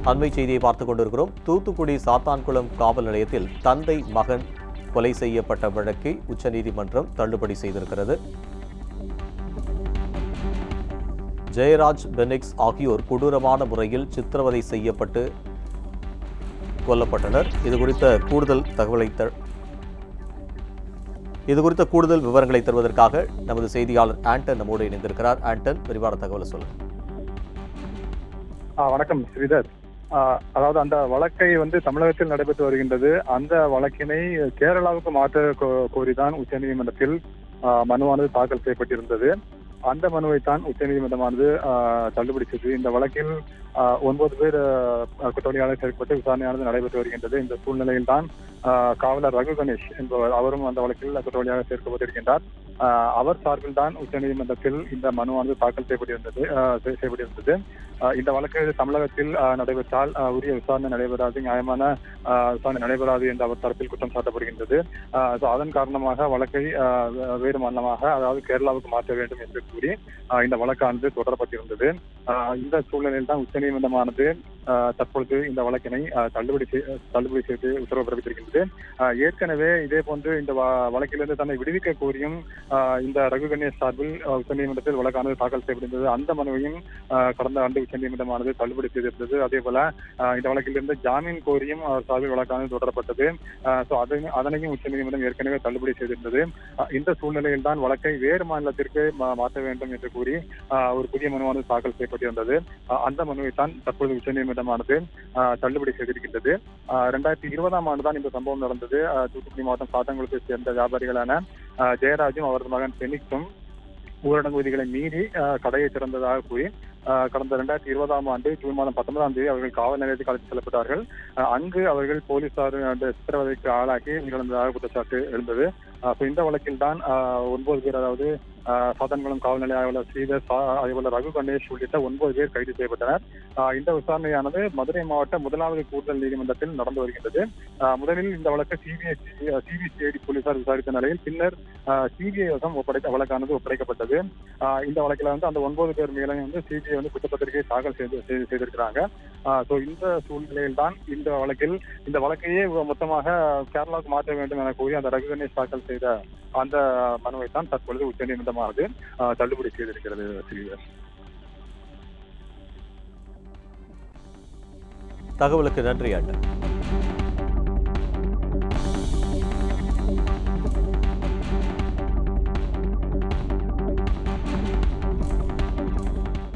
அண்மை செய்தியை பார்த்துக் கொண்டிருக்கிறோம் தூத்துக்குடி சாத்தான்குளம் காவல் நிலையத்தில் தந்தை மகன் கொலை செய்யப்பட்ட வழக்கை உச்சநீதிமன்றம் தள்ளுபடி செய்திருக்கிறது ஜெயராஜ் பெனிக்ஸ் ஆகியோர் கொடூரமான முறையில் சித்திரவதை செய்யப்பட்டு கொல்லப்பட்டனர் இது குறித்த கூடுதல் தகவலை த இது குறித்த கூடுதல் விவரங்களை தருவதற்காக நமது செய்தியாளர் ஆண்டன் நம்மோடு இணைந்திருக்கிறார் ஆண்டன் விரிவான தகவலை சொல்லுங்க ஆ, வணக்கம் ஸ்ரீதர் ஆ, அதாவது அந்த வழக்கை வந்து தமிழகத்தில் நடைபெற்று வருகின்றது அந்த வழக்கினை கேரளாவுக்கு மாற்ற கோ- கோரிதான் உச்சநீதிமன்றத்தில் ஆ, மனுவானது தாக்கல் செய்யப்பட்டிருந்தது அந்த மனுவை தான் உச்சநீதிமன்றமானது ஆ, தள்ளுபடி செய்தது இந்த வழக்கில் ஆ, ஒன்பது பேர் ஆ, குற்றவாளியாக சேர்க்கப்பட்டு விசாரணையானது நடைபெற்று வருகின்றது இந்த சூழ்நிலையில் தான் காவலர் ரகு கணேஷ் என்பவர் அவரும் அந்த வழக்கில் குற்றவாளியாக சேர்க்கப்பட்டிருக்கின்றார் ஆ, அவர் சார்பில் தான் உச்சநீதிமன்றத்தில் இந்த மனுவானது தாக்கல் செய்யப்பட்டிருந்தது ஆ, செய்- செய்யப்பட்டிருந்தது ஆஹ் இந்த வழக்கு தமிழகத்தில் ஆஹ் நடைபெற்றால் ஆஹ் உரிய விசாரணை நடைபெறாது நியாயமான ஆஹ் விசாரணை நடைபெறாது என்று அவர் தரப்பில் குற்றம் சாட்டப்படுகின்றது ஆஹ் so அதன் காரணமாக வழக்கை ஆஹ் வே- வேறு மாநிலமாக அதாவது கேரளாவுக்கு மாற்ற வேண்டும் என்று கூறி ஆஹ் இந்த வழக்கானது தொடரப்பட்டிருந்தது ஆஹ் இந்த சூழ்நிலையில் தான் உச்சநீதிமன்றமானது ஆஹ் தற்பொழுது இந்த வழக்கினை ஆஹ் தள்ளுபடி செய்- தள்ளுபடி செய்து உத்தரவு பிறப்பித்திருக்கின்றது ஆஹ் ஏற்கனவே இதே போன்று இந்த வ- வழக்கிலிருந்து தன்னை விடுவிக்க கோரியும் ஆஹ் இந்த ரகு கணேஷ் சார்பில் ஆஹ் உச்சநீதிமன்றத்தில் வழக்கானது தாக்கல் செய்யப்பட்டிருந்தது அந்த மனுவையும் ஆஹ் கடந்த ஆண்டு உச்சநீதிமன்றமானது தள்ளுபடி செய்திருந்தது அதே போல ஆஹ் இந்த வழக்கிலிருந்து ஜாமீன் கோரியும் அவர் சார்பில் வழக்கானது தொடரப்பட்டது ஸோ அதனையும் அதனையும் உச்சநீதிமன்றம் ஏற்கனவே தள்ளுபடி செய்திருந்தது ஆஹ் இந்த சூழ்நிலையில் தான் வழக்கை வேறு மாநிலத்திற்கு மா- மாற்ற வேண்டும் என்று கூறி ஆஹ் ஒரு புதிய மனுவானது தாக்கல் செய்யப்பட்டிருந்தது ஆஹ் அந்த மனுவை தான் தற்பொழுது உச்சநீதிமன்றமானது ஆஹ் தள்ளுபடி செய்திருக்கின்றது ஆஹ் ரெண்டாயிரத்தி இருபதாம் ஆண்டு தான் இந்த சம்பவம் நடந்தது ஆஹ் தூத்துக்குடி மாவட்டம் சாத்தங்குளத்தை சேர்ந்த வியாபாரிகளான ஆஹ் ஜெயராஜும் அவரது மகன் பெனிக்ஸும் ஊரடங்கு விதிகளை மீறி ஆஹ் கடையை திறந்ததாக கூறி ஆஹ் கடந்த ரெண்டாயிரத்தி இருபதாம் ஆண்டு ஜூன் மாதம் பத்தொன்பதாம் தேதி அவர்கள் காவல் நிலையத்துக்கு அழைத்து செல்லப்பட்டார்கள் ஆஹ் அங்கு அவர்கள் போலீசார் அந்த சித்திரவதைக்கு ஆளாக்கி உயிரிழந்ததாக குற்றச்சாட்டு எழுந்தது ஆஹ் so இந்த வழக்கில் தான் ஆஹ் ஒன்பது பேர் அதாவது ஆஹ் சாத்தான்குளம் காவல் நிலைய ஆய்வாளர் ஸ்ரீதர் சா- அதே போல ரகு கணேஷ் உள்ளிட்ட ஒன்பது பேர் கைது செய்யப்பட்டனர் ஆஹ் இந்த விசாரணையானது மதுரை மாவட்ட முதலாவது கூடுதல் நீதிமன்றத்தில் நடந்து வருகின்றது ஆஹ் முதலில் இந்த வழக்கு சிபிஐ சிபிசிஐடி போலீசார் விசாரித்த நிலையில் பின்னர் சிபிஐ வசம் ஒப்படைத்த வழக்கானது ஒப்படைக்கப்பட்டது ஆஹ் இந்த வழக்கில் வந்து அந்த ஒன்பது பேர் மேலே வந்து சிபிஐ வந்து குற்றப்பத்திரிகை தாக்கல் செய்து செய்து- செய்திருக்கிறாங்க ஸோ இந்த சூழ்நிலையில் தான் இந்த வழக்கில் இந்த வழக்கையே மொத்தமாக கேரளாவுக்கு மாற்ற வேண்டும் என கூறி அந்த ரகு கணேஷ் தாக்கல் செய்த அந்த மனுவை தான் தற்பொழுது உச்சநீதிமன்றமானது ஆஹ் தள்ளுபடி செய்திருக்கிறது ஸ்ரீதர் தகவலுக்கு நன்றி ஆண்டன்